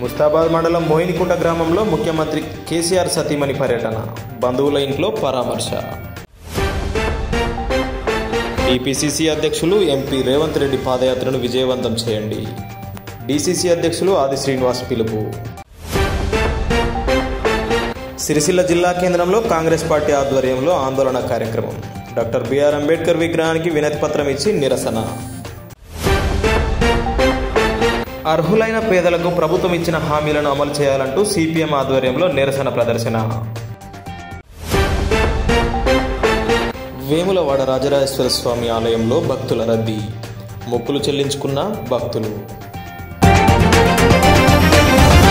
ముస్తాబాద్ మండలం మోయినికుంట గ్రామంలో ముఖ్యమంత్రి కేసీఆర్ సతీమణి పర్యటన బంధువుల ఇంట్లో పరామర్శ టీపీసీసీ అధ్యక్షులు ఎంపీ రేవంత్ రెడ్డి పాదయాత్రను విజయవంతం చేయండి డీసీసీ అధ్యక్షులు ఆది శ్రీనివాస్ పిలుపు సిరిసిల్ల జిల్లా కేంద్రంలో కాంగ్రెస్ పార్టీ ఆధ్వర్యంలో ఆందోళన కార్యక్రమం డాక్టర్ బిఆర్ అంబేద్కర్ విగ్రహానికి వినతి పత్రం ఇచ్చి నిరసన అర్హులైన పేదలకు ప్రభుత్వం ఇచ్చిన హామీలను అమలు చేయాలంటూ సిపిఎం ఆధ్వర్యంలో నిరసన ప్రదర్శన వేములవాడ రాజరాజేశ్వర స్వామి ఆలయంలో భక్తుల రద్దీ మొక్కులు చెల్లించుకున్న భక్తులు